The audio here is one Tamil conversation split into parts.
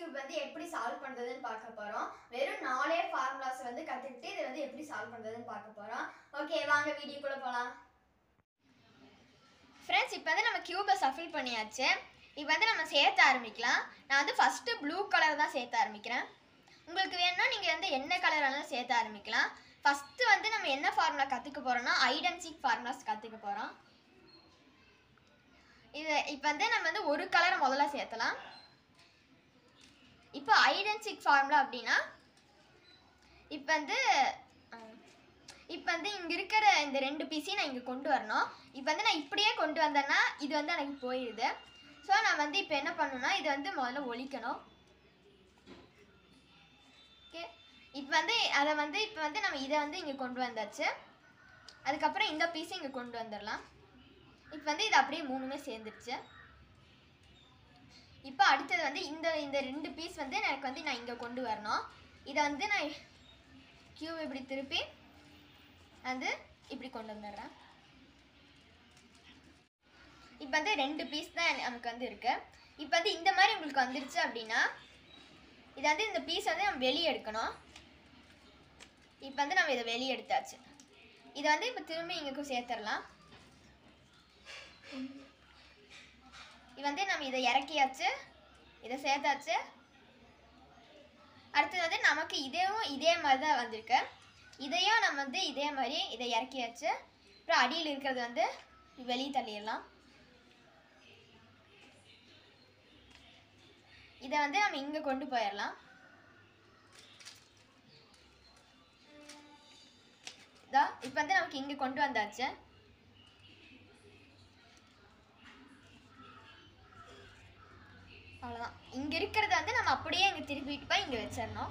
கியூப் வந்து எப்படி சால்வ் பண்றதுன்னு பார்க்க போறோம் வெறும் நாலே ஃபார்முலாஸ் வந்து கத்துக்கிட்டு இதை வந்து எப்படி சால்வ் பண்றதுன்னு பார்க்க போறோம் ஓகே வாங்க வீடியோக்குள்ள போலாம் ஃப்ரெண்ட்ஸ் இப்போ வந்து நம்ம கியூபை சஃபில் பண்ணியாச்சு இப்போ வந்து நம்ம சேர்த்த ஆரம்பிக்கலாம் நான் வந்து ஃபஸ்ட்டு ப்ளூ கலர் தான் சேர்த்த ஆரம்பிக்கிறேன் உங்களுக்கு வேணும்னா நீங்கள் வந்து என்ன கலர் வேணாலும் சேர்த்த ஆரம்பிக்கலாம் ஃபஸ்ட்டு வந்து நம்ம என்ன ஃபார்முலா கற்றுக்க போகிறோம்னா ஐடென்சிக் ஃபார்முலாஸ் கற்றுக்க போகிறோம் இது இப்போ வந்து நம்ம வந்து ஒரு கலரை முதல்ல சேர்த்தலாம் இப்போ ஐடென்சிக் ஃபார்முலா அப்படின்னா இப்போ வந்து அஹ், இப்போ வந்து இங்கே இருக்கிற இந்த ரெண்டு பீஸையும் நான் இங்கே கொண்டு வரணும் இப்போ வந்து நான் இப்படியே கொண்டு வந்தேன்னா இது வந்து எனக்கு போயிடுது ஸோ நான் வந்து இப்போ என்ன பண்ணணும்னா இதை வந்து முதல்ல ஒழிக்கணும் ஓகே இப்போ வந்து அதை வந்து இப்போ வந்து நம்ம இதை வந்து இங்கே கொண்டு வந்தாச்சு அதுக்கப்புறம் இந்த பீஸை இங்கே கொண்டு வந்துடலாம் இப்போ வந்து இது அப்படியே மூணுமே சேர்ந்துருச்சு இப்போ அடுத்தது வந்து இந்த இந்த ரெண்டு பீஸ் வந்து எனக்கு வந்து நான் இங்கே கொண்டு வரணும் இதை வந்து நான் கியூப் இப்படி திருப்பி வந்து இப்படி கொண்டு வந்துடுறேன் இப்போ வந்து ரெண்டு பீஸ் தான் நமக்கு வந்து இருக்கு இப்போ வந்து இந்த மாதிரி உங்களுக்கு வந்துருச்சு அப்படின்னா இதை வந்து இந்த பீஸ் வந்து நம்ம வெளியே எடுக்கணும் இப்போ வந்து நம்ம இதை வெளியே எடுத்தாச்சு இதை வந்து இப்போ திரும்பி இங்கே சேர்த்துடலாம் இது வந்து நம்ம இதை இறக்கியாச்சு இதை சேர்த்தாச்சு அடுத்தது வந்து நமக்கு இதேவும் இதே மாதிரி தான் வந்திருக்கு இதையும் நம்ம வந்து இதே மாதிரி இதை இறக்கியாச்சு அப்புறம் அடியில் இருக்கிறது வந்து வெளியே தள்ளிடலாம் இதை வந்து நம்ம இங்கே கொண்டு போயிடலாம் இதா இப்போ வந்து நமக்கு இங்கே கொண்டு வந்தாச்சு அவ்வளோதான் இங்கே இருக்கிறத வந்து நம்ம அப்படியே இங்கே திருப்பிட்டு போய் இங்கே வச்சிடணும்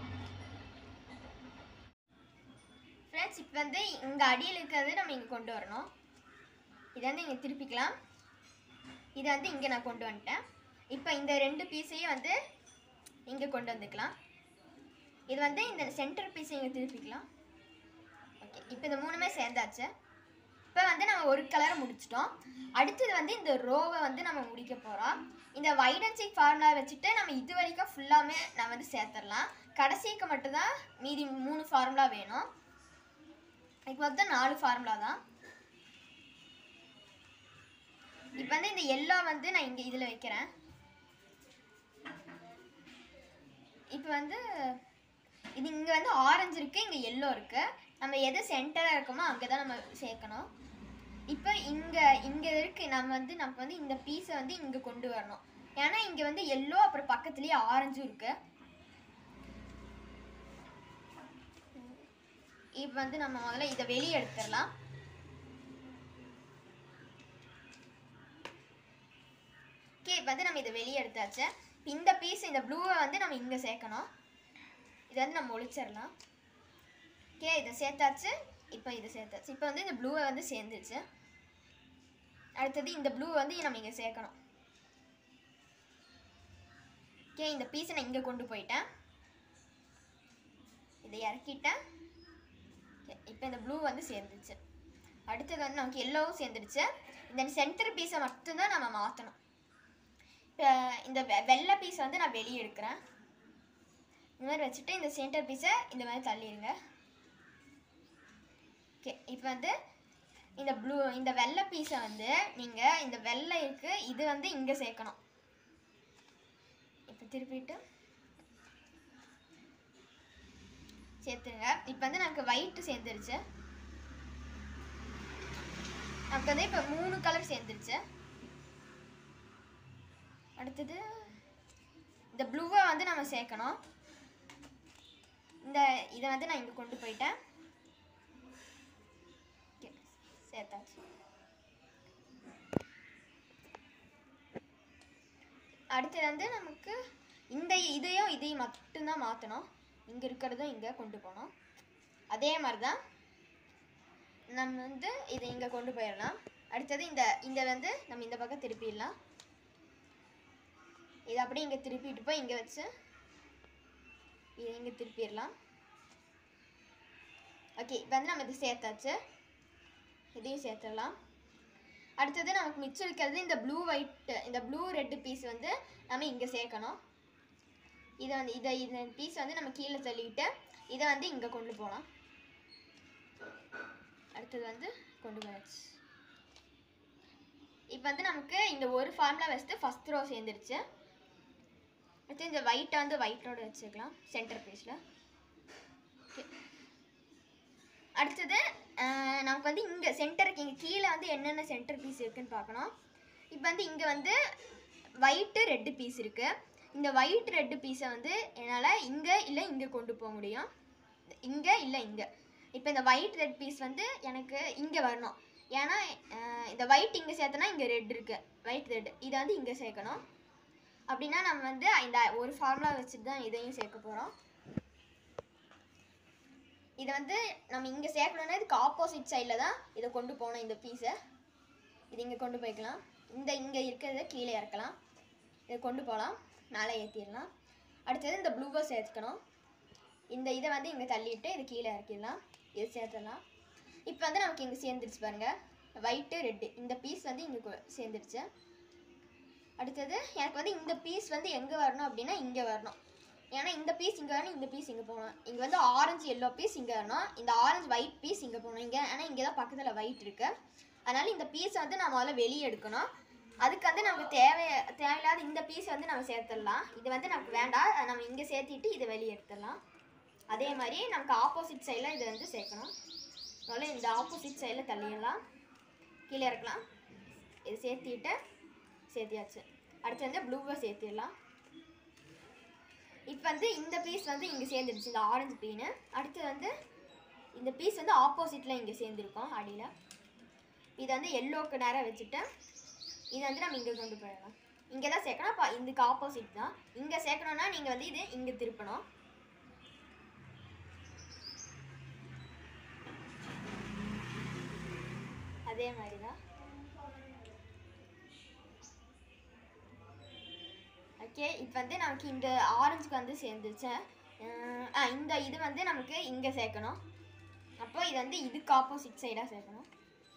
ஃப்ரெண்ட்ஸ் இப்போ வந்து இங்கே அடியில் இருக்கிறது நம்ம இங்கே கொண்டு வரணும் இதை வந்து இங்கே திருப்பிக்கலாம் இதை வந்து இங்கே நான் கொண்டு வந்துட்டேன் இப்போ இந்த ரெண்டு பீஸையும் வந்து இங்கே கொண்டு வந்துக்கலாம் இது வந்து இந்த சென்டர் பீஸை இங்கே திருப்பிக்கலாம் ஓகே இப்போ இந்த மூணுமே சேர்ந்தாச்சு இப்போ வந்து நம்ம ஒரு கலரை முடிச்சிட்டோம் அடுத்தது வந்து இந்த ரோவை வந்து நம்ம முடிக்க போகிறோம் இந்த வைடன்சிக் ஃபார்முலா வச்சுட்டு நம்ம இது வரைக்கும் ஃபுல்லாமே நான் வந்து சேர்த்துடலாம் கடைசிக்கு மட்டும்தான் மீதி மூணு ஃபார்முலா வேணும் இப்போ வந்து நாலு ஃபார்முலா தான் இப்போ வந்து இந்த எல்லோ வந்து நான் இங்கே இதில் வைக்கிறேன் இப்போ வந்து இது இங்கே வந்து ஆரஞ்சு இருக்குது இங்கே எல்லோ இருக்குது நம்ம எது சென்டராக இருக்கோமோ அங்கே தான் நம்ம சேர்க்கணும் இப்போ இங்கே இங்கே இருக்குது நம்ம வந்து நம்ம வந்து இந்த பீஸை வந்து இங்கே கொண்டு வரணும் ஏன்னா இங்கே வந்து எல்லோ அப்புறம் பக்கத்துலேயே ஆரஞ்சும் இருக்குது இப்போ வந்து நம்ம முதல்ல இதை வெளியே எடுத்துடலாம் ஓகே இப்போ வந்து நம்ம இதை வெளியே எடுத்தாச்சு இப்ப இந்த பீஸ் இந்த ப்ளூவை வந்து நம்ம இங்கே சேர்க்கணும் இதை வந்து நம்ம ஒழிச்சிடலாம் ஓகே இதை சேர்த்தாச்சு இப்போ இதை சேர்த்தாச்சு இப்போ வந்து இந்த ப்ளூவை வந்து சேர்ந்துருச்சு அடுத்தது இந்த ப்ளூ வந்து நம்ம இங்கே சேர்க்கணும் ஓகே இந்த பீஸை நான் இங்கே கொண்டு போயிட்டேன் இதை இறக்கிட்டேன் ஓகே இப்போ இந்த ப்ளூ வந்து சேர்ந்துச்சு அடுத்தது வந்து நமக்கு எல்லோவும் சேர்ந்துடுச்சு இந்த சென்டர் பீஸை மட்டும்தான் நம்ம மாற்றணும் இப்போ இந்த வெ- வெள்ளை பீஸ் வந்து நான் வெளியே எடுக்கிறேன் இந்த மாதிரி வச்சுட்டு இந்த சென்டர் பீஸை இந்த மாதிரி தள்ளிடுங்க ஓகே இப்போ வந்து இந்த ப்ளூ இந்த வெள்ளை பீஸை வந்து நீங்கள் இந்த வெள்ளை இருக்கு இது வந்து இங்கே சேர்க்கணும் இப்போ திருப்பிட்டு சேர்த்துருங்க இப்போ வந்து நமக்கு ஒயிட்டு சேர்ந்துருச்சு நமக்கு வந்து இப்போ மூணு கலர் சேர்ந்துருச்சு அடுத்தது இந்த ப்ளூவை வந்து நம்ம சேர்க்கணும் இந்த இதை வந்து நான் இங்கே கொண்டு போயிட்டேன் Okay, சேர்த்தாச்சு அடுத்தது வந்து நமக்கு இந்த இதையும் இதையும் மட்டும்தான் மாற்றணும் இங்கே இருக்கிறதும் இங்கே கொண்டு போகணும் அதே மாதிரி தான் நம்ம வந்து இதை இங்கே கொண்டு போயிடலாம் அடுத்தது இந்த இந்த வந்து நம்ம இந்த பக்கம் திருப்பிடலாம் இதை அப்படியே இங்கே திருப்பிட்டு போய் இங்கே வச்சு இதை இங்கே திருப்பிடலாம் ஓகே இப்போ வந்து நம்ம இது சேர்த்தாச்சு இதையும் சேர்த்துடலாம் அடுத்தது நமக்கு மிச்சம் இருக்கிறது இந்த ப்ளூ ஒயிட் இந்த ப்ளூ ரெட்டு பீஸ் வந்து நம்ம இங்கே சேர்க்கணும் இதை வந்து இதை இந்த பீஸ் வந்து நம்ம கீழே தள்ளிட்டு இதை வந்து இங்கே கொண்டு போகலாம் அடுத்தது வந்து கொண்டு போயாச்சு இப்போ வந்து நமக்கு இந்த ஒரு ஃபார்முலா வச்சுட்டு ஃபஸ்ட் ரோ சேர்ந்துருச்சு அடுத்து இந்த ஒயிட்டை வந்து ஒயிட்டோட வச்சுக்கலாம் சென்டர் பீஸில் அடுத்தது அஹ், நமக்கு வந்து இங்கே சென்டருக்கு இங்கே கீழே வந்து என்னென்ன சென்டர் பீஸ் இருக்குன்னு பார்க்கணும் இப்போ வந்து இங்கே வந்து ஒயிட்டு ரெட்டு பீஸ் இருக்குது இந்த ஒயிட் ரெட்டு பீஸை வந்து என்னால் இங்கே இல்லை இங்கே கொண்டு போக முடியும் இங்கே இல்லை இங்கே இப்போ இந்த ஒயிட் ரெட் பீஸ் வந்து எனக்கு இங்கே வரணும் ஏன்னா அஹ், இந்த ஒயிட் இங்கே சேர்த்தனா இங்கே ரெட் இருக்குது ஒயிட் ரெட் இதை வந்து இங்கே சேர்க்கணும் அப்படின்னா நம்ம வந்து இந்த ஒரு ஃபார்முலா வச்சுட்டு தான் இதையும் சேர்க்க போகிறோம் இதை வந்து நம்ம இங்கே சேர்க்கணுன்னா இதுக்கு ஆப்போசிட் சைடில் தான் இதை கொண்டு போகணும் இந்த பீஸை இது இங்கே கொண்டு போய்க்கலாம் இந்த இங்கே இருக்கிறத கீழே இறக்கலாம் இதை கொண்டு போகலாம் மேலே ஏற்றிடலாம் அடுத்தது இந்த ப்ளூவை சேர்த்துக்கணும் இந்த இதை வந்து இங்கே தள்ளிட்டு இது கீழே இறக்கிடலாம் இது சேர்த்துடலாம் இப்போ வந்து நமக்கு இங்கே சேர்ந்துருச்சு பாருங்க ஒயிட்டு ரெட்டு இந்த பீஸ் வந்து இங்கே கொ- சேர்ந்துருச்சு அடுத்தது எனக்கு வந்து இந்த பீஸ் வந்து எங்கே வரணும் அப்படின்னா இங்கே வரணும் ஏன்னா இந்த பீஸ் இங்கே வரணும் இந்த பீஸ் இங்கே போகணும் இங்கே வந்து ஆரஞ்சு எல்லோ பீஸ் இங்கே வரணும் இந்த ஆரஞ்சு ஒயிட் பீஸ் இங்கே போகணும் இங்கே ஏன்னா இங்கே தான் பக்கத்தில் ஒயிட் இருக்கு அதனால இந்த பீஸ் வந்து நம்ம முதல்ல வெளியே எடுக்கணும் அதுக்கு வந்து நமக்கு தேவை தேவையில்லாத இந்த பீஸ் வந்து நம்ம சேர்த்துடலாம் இது வந்து நமக்கு வேண்டாம் அதை நம்ம இங்கே சேர்த்திட்டு இதை வெளியே எடுத்துடலாம் அதே மாதிரி நமக்கு ஆப்போசிட் சைடில் இதை வந்து சேர்க்கணும் முதல்ல இந்த ஆப்போசிட் சைடில் தள்ளிடலாம் கீழே இறக்கலாம் இது சேர்த்திட்டு சேர்த்தியாச்சு அடுத்து வந்து ப்ளூவை சேர்த்திடலாம் இப்போ வந்து இந்த பீஸ் வந்து இங்கே சேர்ந்துருச்சு இந்த ஆரஞ்சு பீனு அடுத்து வந்து இந்த பீஸ் வந்து ஆப்போசிட்டில் இங்கே சேர்ந்துருக்கோம் அடியில் இதை வந்து எல்லோக்கு நேராக வச்சுட்டு இதை வந்து நம்ம இங்கே கொண்டு போயிடலாம் இங்கே தான் சேர்க்கணும் அப்போ இதுக்கு ஆப்போசிட் தான் இங்கே சேர்க்கணும்னா நீங்கள் வந்து இது இங்கே திருப்பணும் அதே மாதிரி தான் ஓகே இப்போ வந்து நமக்கு இந்த ஆரஞ்சுக்கு வந்து சேர்ந்துருச்சு அஹ் ஆ இந்த இது வந்து நமக்கு இங்கே சேர்க்கணும் அப்போ இது வந்து இதுக்கு ஆப்போசிட் சைடாக சேர்க்கணும்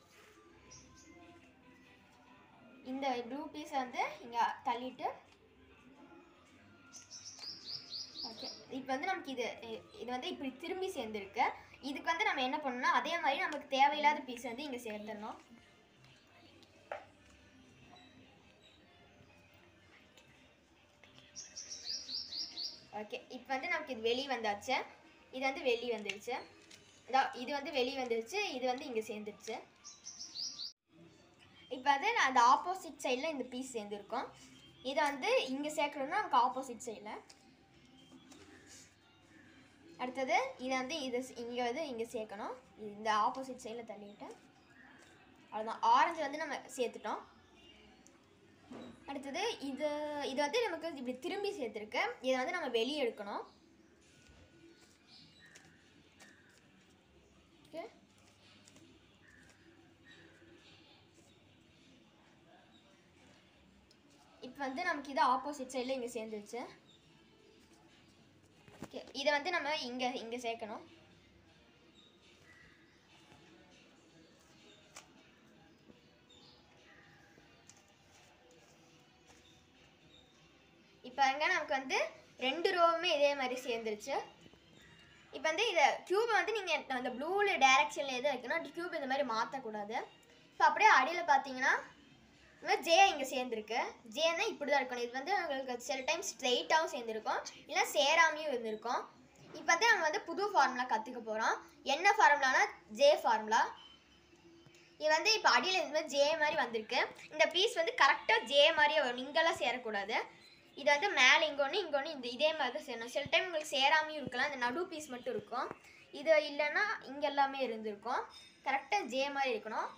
இந்த ப்ளூ பீஸை வந்து இங்கே தள்ளிட்டு ஓகே இப்போ வந்து நமக்கு இது இ- இது வந்து இப்படி திரும்பி சேர்ந்துருக்கு இதுக்கு வந்து நம்ம என்ன பண்ணணும்னா அதே மாதிரி நமக்கு தேவையில்லாத பீஸ் வந்து இங்கே சேர்த்துடணும் ஓகே இப்போ வந்து நமக்கு இது வெளியே வந்தாச்சு இது வந்து வெளியே வந்துருச்சு இதா- இது வந்து வெளியே வந்துருச்சு இது வந்து இங்கே சேர்ந்துருச்சு இப்போ வந்து நான் அந்த ஆப்போசிட் சைடில் இந்த பீஸ் சேர்ந்துருக்கோம் இதை வந்து இங்கே சேர்க்கணும்னா நமக்கு ஆப்போசிட் சைடில் அடுத்தது இதை வந்து இது இங்கே வந்து இங்கே சேர்க்கணும் இது இந்த ஆப்போசிட் சைடில் தள்ளிவிட்டு அவ்வளோதான் ஆரஞ்சு வந்து நம்ம சேர்த்துட்டோம் அடுத்தது இது இது வந்து நமக்கு இப்படி திரும்பி சேர்த்துருக்கு இதை வந்து நம்ம வெளியே எடுக்கணும் ஓகே இப்போ வந்து நமக்கு இது ஆப்போசிட் சைடில் இங்கே சேர்ந்துருச்சு ஓகே இதை வந்து நம்ம இங்கே இங்கே சேர்க்கணும் இப்போ அங்கே நமக்கு வந்து ரெண்டு ரோவுமே இதே மாதிரி சேர்ந்துருச்சு இப்போ வந்து இதை க்யூபை வந்து நீங்கள் அந்த ப்ளூவில் டைரக்ஷனில் எது வைக்கணும் க்யூப் இந்த மாதிரி மாற்றக்கூடாது இப்போ அப்படியே அடியில் பார்த்தீங்கன்னா இந்த மாதிரி ஜே இங்கே சேர்ந்துருக்கு ஜேன்னா இப்படி தான் இருக்கணும் இது வந்து உங்களுக்கு சில டைம் ஸ்ட்ரெயிட்டாகவும் சேர்ந்துருக்கும் இல்லை சேராமையும் இருந்திருக்கும் இப்போ வந்து நம்ம வந்து புது ஃபார்முலா கற்றுக்க போகிறோம் என்ன ஃபார்முலானா ஜே ஃபார்முலா இது வந்து இப்போ அடியில் இந்த மாதிரி ஜே மாதிரி வந்திருக்கு இந்த பீஸ் வந்து கரெக்டாக ஜே மாதிரியே வரும் இங்கெல்லாம் சேரக்கூடாது இது வந்து மேலே இங்கே ஒன்று இங்கே ஒன்று இந்த இதே மாதிரி தான் சேரணும் சில டைம் உங்களுக்கு சேராமையும் இருக்கலாம் இந்த நடு பீஸ் மட்டும் இருக்கும் இது இல்லைன்னா இங்கே எல்லாமே இருந்திருக்கும் கரெக்டாக ஜே மாதிரி இருக்கணும்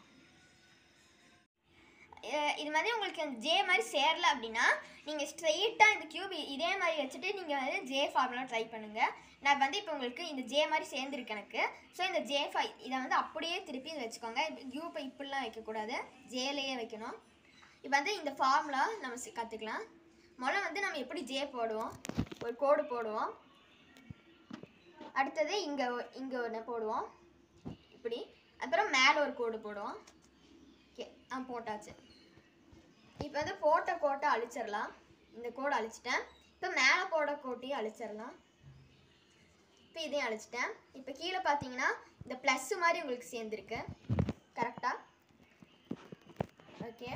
அஹ் இது மாதிரி உங்களுக்கு அந்த ஜே மாதிரி சேரல அப்படின்னா நீங்கள் ஸ்ட்ரெயிட்டாக இந்த கியூப் இதே மாதிரி வச்சுட்டு நீங்கள் வந்து ஜே ஃபார்முலா ட்ரை பண்ணுங்கள் நான் வந்து இப்போ உங்களுக்கு இந்த ஜே மாதிரி சேர்ந்துருக்கு எனக்கு ஸோ இந்த ஜே ஃபை இதை வந்து அப்படியே திருப்பி இதை வச்சுக்கோங்க கியூப்பை இப்படிலாம் வைக்கக்கூடாது ஜேலேயே வைக்கணும் இப்போ வந்து இந்த ஃபார்முலா நம்ம கற்றுக்கலாம் முதல்ல வந்து நம்ம எப்படி ஜே போடுவோம் ஒரு கோடு போடுவோம் அடுத்தது இங்கே இங்கே ஒன்று போடுவோம் இப்படி அப்புறம் மேலே ஒரு கோடு போடுவோம் ஓகே ஆ போட்டாச்சு இப்போ வந்து போட்ட கோட்டை அழிச்சிடலாம் இந்த கோடை அழிச்சிட்டேன் இப்போ மேலே போட கோட்டையும் அழிச்சிடலாம் இப்போ இதையும் அழிச்சிட்டேன் இப்போ கீழே பார்த்தீங்கன்னா இந்த ப்ளஸ் மாதிரி உங்களுக்கு சேர்ந்துருக்கு கரெக்டாக ஓகே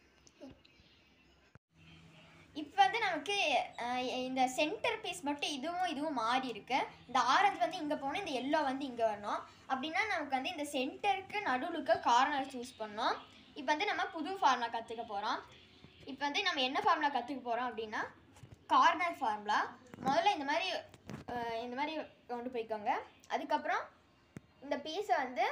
இப்போ வந்து நமக்கு அஹ், இந்த சென்டர் பீஸ் மட்டும் இதுவும் இதுவும் மாறி இருக்கு இந்த ஆரஞ்சு வந்து இங்கே போகணும் இந்த எல்லோ வந்து இங்கே வரணும் அப்படின்னா நமக்கு வந்து இந்த சென்டருக்கு நடுவுலுக்கு கார்னர் சூஸ் பண்ணோம் இப்போ வந்து நம்ம புது ஃபார்முலா கற்றுக்க போகிறோம் இப்போ வந்து நம்ம என்ன ஃபார்முலா கற்றுக்க போகிறோம் அப்படின்னா கார்னர் ஃபார்முலா முதல்ல இந்த மாதிரி அஹ், இந்த மாதிரி கொண்டு போய்க்கோங்க அதுக்கப்புறம் இந்த பீஸை வந்து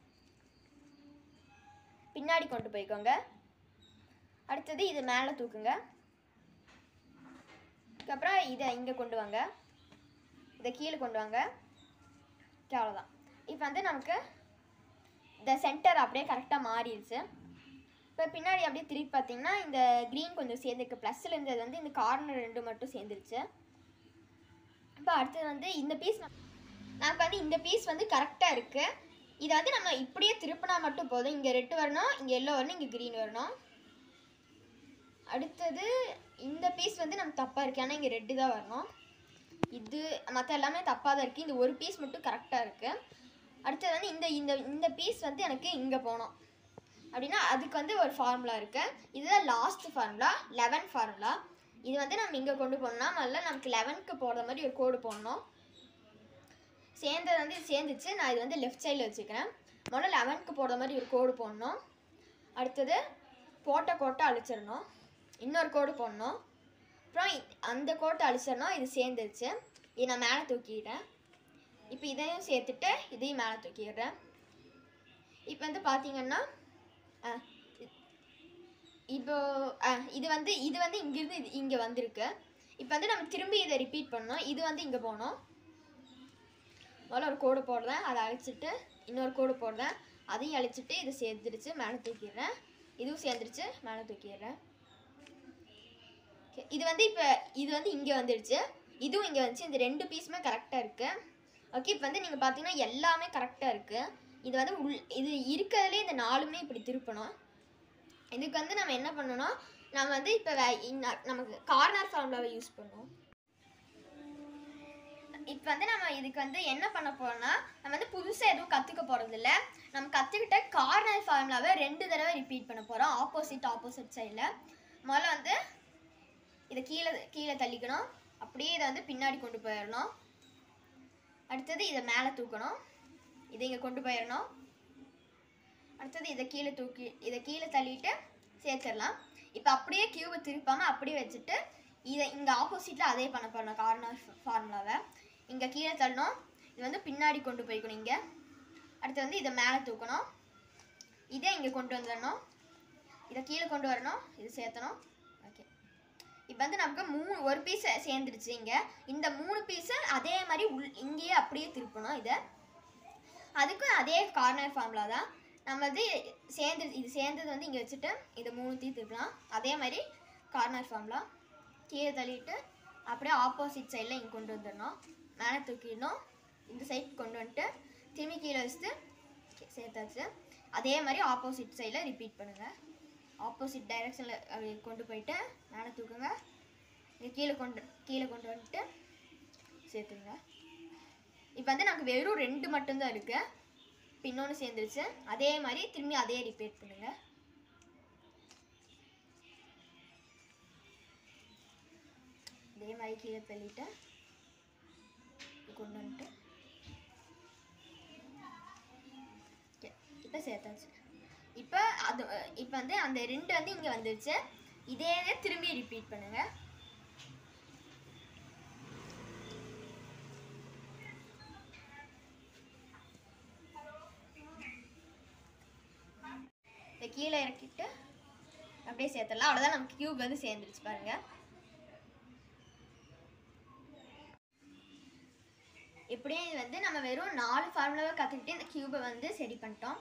பின்னாடி கொண்டு போய்க்கோங்க அடுத்தது இது மேலே தூக்குங்க அதுக்கப்புறம் இதை இங்கே கொண்டு வாங்க இதை கீழே கொண்டு வாங்க Okay, அவ்வளோதான் இப்போ வந்து நமக்கு இந்த சென்டர் அப்படியே கரெக்டாக மாறிடுச்சு இப்போ பின்னாடி அப்படியே திருப்பி பார்த்தீங்கன்னா இந்த க்ரீன் கொஞ்சம் சேர்ந்துருக்கு ப்ளஸ்ஸில் இருந்தது வந்து இந்த கார்னர் ரெண்டு மட்டும் சேர்ந்துருச்சு இப்போ அடுத்தது வந்து இந்த பீஸ் நமக்கு வந்து இந்த பீஸ் வந்து கரெக்டாக இருக்குது இதை வந்து நம்ம இப்படியே திருப்பினா மட்டும் போதும் இங்கே ரெட்டு வரணும் இங்கே எல்லோ வரணும் இங்கே க்ரீன் வரணும் அடுத்தது இந்த பீஸ் வந்து நம்ம தப்பாக இருக்குது ஆனால் இங்கே ரெட்டு தான் வரணும் இது மற்ற எல்லாமே தப்பாக தான் இருக்குது இந்த ஒரு பீஸ் மட்டும் கரெக்டாக இருக்குது அடுத்தது வந்து இந்த இந்த இந்த பீஸ் வந்து எனக்கு இங்கே போகணும் அப்படின்னா அதுக்கு வந்து ஒரு ஃபார்முலா இருக்குது இதுதான் லாஸ்ட் ஃபார்முலா லெவன் ஃபார்முலா இது வந்து நம்ம இங்கே கொண்டு போகணும்னா முதல்ல நமக்கு லெவனுக்கு போடுற மாதிரி ஒரு கோடு போடணும் சேர்ந்தது வந்து இது சேர்ந்துச்சு நான் இது வந்து லெஃப்ட் சைடில் வச்சுக்கிறேன் முதல்ல லெவனுக்கு போடுற மாதிரி ஒரு கோடு போடணும் அடுத்தது போட்ட கோட்டை அழிச்சிடணும் இன்னொரு கோடு போடணும் அப்புறம் இ- அந்த கோட்டை அழிச்சிடணும் இது சேர்ந்துருச்சு இது நான் மேலே தூக்கிடுறேன் இப்போ இதையும் சேர்த்துட்டு இதையும் மேலே தூக்கிடுறேன் இப்போ வந்து பார்த்தீங்கன்னா ஆ, இ- இப்போ ஆ, இது வந்து இது வந்து இங்கிருந்து இது இங்கே வந்திருக்கு இப்போ வந்து நம்ம திரும்பி இதை ரிப்பீட் பண்ணோம் இது வந்து இங்கே போகணும் முதல்ல ஒரு கோடு போடுறேன் அதை அழிச்சிட்டு இன்னொரு கோடு போடுறேன் அதையும் அழிச்சிட்டு இது சேர்ந்துருச்சு மேலே தூக்கிடுறேன் இதுவும் சேர்ந்துருச்சு மேலே தூக்கிடுறேன் Okay, இது வந்து இப்போ இது வந்து இங்கே வந்துடுச்சு இதுவும் இங்கே வந்துச்சு இந்த ரெண்டு பீஸுமே கரெக்டாக இருக்குது ஓகே இப்போ வந்து நீங்கள் பார்த்தீங்கன்னா எல்லாமே கரெக்டாக இருக்குது இது வந்து உள் இது இருக்கிறதுலே இந்த நாலுமே இப்படி திருப்பணும் இதுக்கு வந்து நம்ம என்ன பண்ணணும் நம்ம வந்து இப்போ நமக்கு கார்னர் ஃபார்முலாவை யூஸ் பண்ணுவோம் இப்போ வந்து நம்ம இதுக்கு வந்து என்ன பண்ண போறோம்னா நம்ம வந்து புதுசாக எதுவும் கற்றுக்க போகிறது இல்ல நம்ம கற்றுக்கிட்ட கார்னர் ஃபார்முலாவை ரெண்டு தடவை ரிப்பீட் பண்ண போகிறோம் ஆப்போசிட் ஆப்போசிட் சைடில் முதல்ல வந்து இதை கீழே கீழே தள்ளிக்கணும் அப்படியே இதை வந்து பின்னாடி கொண்டு போயிடணும் அடுத்தது இதை மேலே தூக்கணும் இதை இங்கே கொண்டு போயிடணும் அடுத்தது இதை கீழே தூக்கி இதை கீழே தள்ளிட்டு சேர்த்துடலாம் இப்போ அப்படியே கியூபை திருப்பாமல் அப்படியே வச்சுட்டு இதை இங்கே ஆப்போசிட்டில் அதே பண்ண போகிறோம் கார்னர் ஃபார்முலாவை இங்கே கீழே தள்ளணும் இது வந்து பின்னாடி கொண்டு போய்க்கணும் இங்கே அடுத்து வந்து இதை மேலே தூக்கணும் இதை இங்கே கொண்டு வந்துடணும் இதை கீழே கொண்டு வரணும் இது சேர்த்தணும் ஓகே இப்போ வந்து நமக்கு மூணு ஒரு பீஸ் சேர்ந்துருச்சு இங்கே இந்த மூணு பீஸை அதே மாதிரி உள் இங்கேயே அப்படியே திருப்பணும் இதை அதுக்கும் அதே கார்னர் ஃபார்முலா தான் நம்ம வந்து சேர்ந்து இது சேர்ந்தது வந்து இங்கே வச்சுட்டு இதை மூணுத்தையும் திருப்பலாம் அதே மாதிரி கார்னர் ஃபார்முலா கீழே தள்ளிட்டு அப்படியே ஆப்போசிட் சைடில் இங்கே கொண்டு வந்துடணும் மேலே தூக்கிடணும் இந்த சைட் கொண்டு வந்துட்டு திரும்பி கீழே வச்சுட்டு கே- சேர்த்தாச்சு அதே மாதிரி ஆப்போசிட் சைடில் ரிப்பீட் பண்ணுங்கள் ஆப்போசிட் டைரெக்ஷனில் கொண்டு போயிட்டு மேலே தூக்குங்க இங்கே கீழே கொண்டு கீழே கொண்டு வந்துட்டு சேர்த்துங்க இப்போ வந்து நமக்கு வெறும் ரெண்டு மட்டும்தான் இருக்கு இப்போ இன்னொன்று சேர்ந்துருச்சு அதே மாதிரி திரும்பி அதே ரிப்பீட் பண்ணுங்க இதே மாதிரி கீழே தள்ளிட்டு கொண்டு வந்துட்டு இப்போ சேர்த்தாச்சு இப்போ அது இப்போ வந்து அந்த ரெண்டு வந்து இங்கே வந்துருச்சு இதே இதை திரும்பி ரிப்பீட் பண்ணுங்க இதை கீழே இறக்கிட்டு அப்படியே சேர்த்துடலாம் அவ்வளோதான் நமக்கு கியூப் வந்து சேர்ந்துருச்சு பாருங்க இப்படியே இது வந்து நம்ம வெறும் நாலு ஃபார்முலாவை கற்றுக்கிட்டு இந்த கியூபை வந்து சரி பண்ணிட்டோம்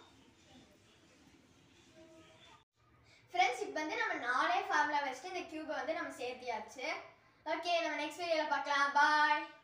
ஃப்ரெண்ட்ஸ் இப்போ வந்து நம்ம நாலே ஃபார்முலா வச்சுட்டு இந்த கியூபை வந்து நம்ம சேர்த்தியாச்சு ஓகே நம்ம நெக்ஸ்ட் வீடியோவில் பார்க்கலாம் பாய்